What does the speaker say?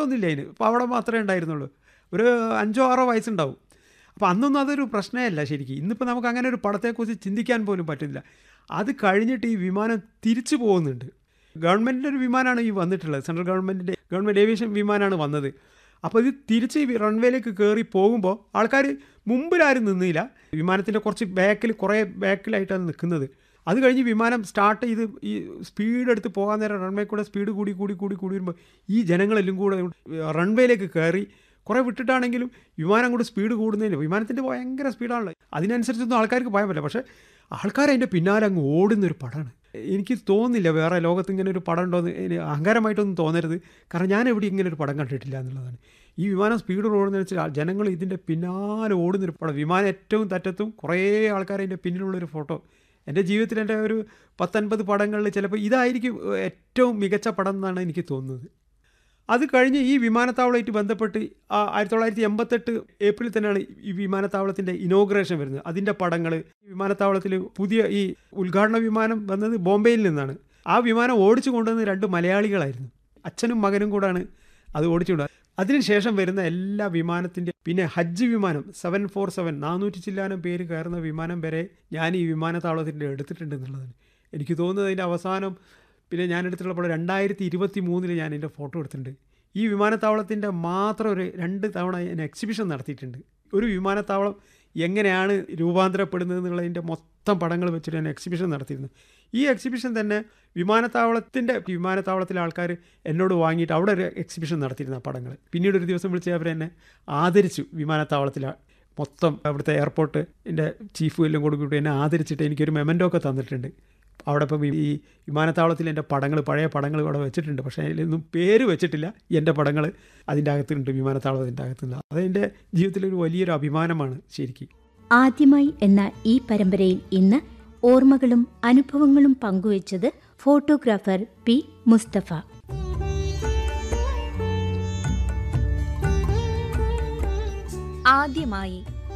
മാറ്റമൊന്നുമില്ല അതിന് അപ്പോൾ അവിടെ മാത്രമേ ഉണ്ടായിരുന്നുള്ളൂ ഒരു അഞ്ചോ ആറോ വയസ്സുണ്ടാവും അപ്പോൾ അന്നൊന്നും അതൊരു പ്രശ്നമല്ല ശരിക്കും ഇന്നിപ്പോൾ നമുക്ക് അങ്ങനെ ഒരു പടത്തെക്കുറിച്ച് ചിന്തിക്കാൻ പോലും പറ്റുന്നില്ല അത് കഴിഞ്ഞിട്ട് ഈ വിമാനം തിരിച്ചു പോകുന്നുണ്ട് ഗവൺമെൻറ്റിൻ്റെ ഒരു വിമാനമാണ് ഈ വന്നിട്ടുള്ളത് സെൻട്രൽ ഗവൺമെൻറ്റിൻ്റെ ഗവൺമെൻറ് ഏവിയേഷൻ വിമാനമാണ് വന്നത് അപ്പോൾ ഇത് തിരിച്ച് ഈ റൺവേയിലേക്ക് കയറി പോകുമ്പോൾ ആൾക്കാർ മുമ്പിലാരും നിന്നില്ല വിമാനത്തിൻ്റെ കുറച്ച് ബാക്കിൽ കുറേ ബാക്കിലായിട്ടാണ് നിൽക്കുന്നത് അത് കഴിഞ്ഞ് വിമാനം സ്റ്റാർട്ട് ചെയ്ത് ഈ സ്പീഡ് എടുത്ത് പോകാൻ നേരം റൺവേ കൂടെ സ്പീഡ് കൂടി കൂടി കൂടി കൂടി വരുമ്പോൾ ഈ ജനങ്ങളെല്ലാം കൂടെ റൺവേയിലേക്ക് കയറി കുറേ വിട്ടിട്ടാണെങ്കിലും വിമാനം കൂടെ സ്പീഡ് കൂടുന്നതിന് വിമാനത്തിൻ്റെ ഭയങ്കര സ്പീഡാണല്ലോ അതിനനുസരിച്ചൊന്നും ആൾക്കാർക്ക് ഭയം പറ്റില്ല പക്ഷേ ആൾക്കാർ അതിൻ്റെ പിന്നാലെ അങ്ങ് ഓടുന്നൊരു പടമാണ് എനിക്ക് തോന്നുന്നില്ല വേറെ ലോകത്ത് ഇങ്ങനെ ഒരു പടം ഉണ്ടോ എന്ന് അഹങ്കാരമായിട്ടൊന്നും തോന്നരുത് കാരണം ഞാൻ എവിടെ ഇങ്ങനെ ഒരു പടം കണ്ടിട്ടില്ല എന്നുള്ളതാണ് ഈ വിമാനം സ്പീഡ് ഓടുന്ന വെച്ചാൽ ജനങ്ങൾ ഇതിൻ്റെ പിന്നാലെ ഓടുന്നൊരു പടം വിമാനം ഏറ്റവും തറ്റത്തും കുറേ ആൾക്കാർ അതിൻ്റെ പിന്നിലുള്ളൊരു ഫോട്ടോ എൻ്റെ ജീവിതത്തിൽ എൻ്റെ ഒരു പത്തൊൻപത് പടങ്ങളിൽ ചിലപ്പോൾ ഇതായിരിക്കും ഏറ്റവും മികച്ച പടം എന്നാണ് എനിക്ക് തോന്നുന്നത് അത് കഴിഞ്ഞ് ഈ വിമാനത്താവളമായിട്ട് ബന്ധപ്പെട്ട് ആ ആയിരത്തി തൊള്ളായിരത്തി എൺപത്തെട്ട് ഏപ്രിൽ തന്നെയാണ് ഈ വിമാനത്താവളത്തിൻ്റെ ഇനോഗ്രേഷൻ വരുന്നത് അതിൻ്റെ പടങ്ങൾ വിമാനത്താവളത്തിൽ പുതിയ ഈ ഉദ്ഘാടന വിമാനം വന്നത് ബോംബെയിൽ നിന്നാണ് ആ വിമാനം ഓടിച്ചു കൊണ്ടുവന്നത് രണ്ട് മലയാളികളായിരുന്നു അച്ഛനും മകനും കൂടാണ് അത് ഓടിച്ചു അതിനുശേഷം വരുന്ന എല്ലാ വിമാനത്തിൻ്റെ പിന്നെ ഹജ്ജ് വിമാനം സെവൻ ഫോർ സെവൻ നാനൂറ്റി ചില്ലാനം പേര് കയറുന്ന വിമാനം വരെ ഞാൻ ഈ വിമാനത്താവളത്തിൻ്റെ എടുത്തിട്ടുണ്ട് എന്നുള്ളതാണ് എനിക്ക് തോന്നുന്നത് അതിൻ്റെ അവസാനം പിന്നെ ഞാൻ എടുത്തിട്ടുള്ളപ്പോൾ രണ്ടായിരത്തി ഇരുപത്തി മൂന്നിൽ ഞാൻ എൻ്റെ ഫോട്ടോ എടുത്തിട്ടുണ്ട് ഈ വിമാനത്താവളത്തിൻ്റെ മാത്രം ഒരു രണ്ട് തവണ ഞാൻ എക്സിബിഷൻ നടത്തിയിട്ടുണ്ട് ഒരു വിമാനത്താവളം എങ്ങനെയാണ് രൂപാന്തരപ്പെടുന്നത് എന്നുള്ളതിൻ്റെ മൊത്തം പടങ്ങൾ വെച്ചിട്ട് ഞാൻ എക്സിബിഷൻ നടത്തിയിരുന്നു ഈ എക്സിബിഷൻ തന്നെ വിമാനത്താവളത്തിൻ്റെ വിമാനത്താവളത്തിലെ ആൾക്കാർ എന്നോട് വാങ്ങിയിട്ട് അവിടെ ഒരു എക്സിബിഷൻ നടത്തിയിരുന്നു ആ പടങ്ങൾ പിന്നീട് ഒരു ദിവസം വിളിച്ച് അവർ എന്നെ ആദരിച്ചു വിമാനത്താവളത്തിലെ മൊത്തം അവിടുത്തെ എയർപോർട്ട് എൻ്റെ ചീഫ് എല്ലാം കൊടുക്കിട്ട് എന്നെ ആദരിച്ചിട്ട് എനിക്കൊരു മെമൻറ്റോ ഒക്കെ തന്നിട്ടുണ്ട് അവിടെ ഇപ്പം ഈ വിമാനത്താവളത്തിൽ എൻ്റെ പടങ്ങൾ പഴയ പടങ്ങൾ അവിടെ വെച്ചിട്ടുണ്ട് പക്ഷേ അതിലൊന്നും പേര് വെച്ചിട്ടില്ല എൻ്റെ പടങ്ങൾ അതിൻ്റെ അകത്തുണ്ട് വിമാനത്താവളത്തിൻ്റെ അകത്തുണ്ട് അതെൻ്റെ ജീവിതത്തിലൊരു വലിയൊരു അഭിമാനമാണ് ശരിക്കും ആദ്യമായി എന്ന ഈ പരമ്പരയിൽ ഇന്ന് ഓർമ്മകളും അനുഭവങ്ങളും പങ്കുവച്ചത് ഫോട്ടോഗ്രാഫർ പി മുസ്തഫ ആദ്യമായി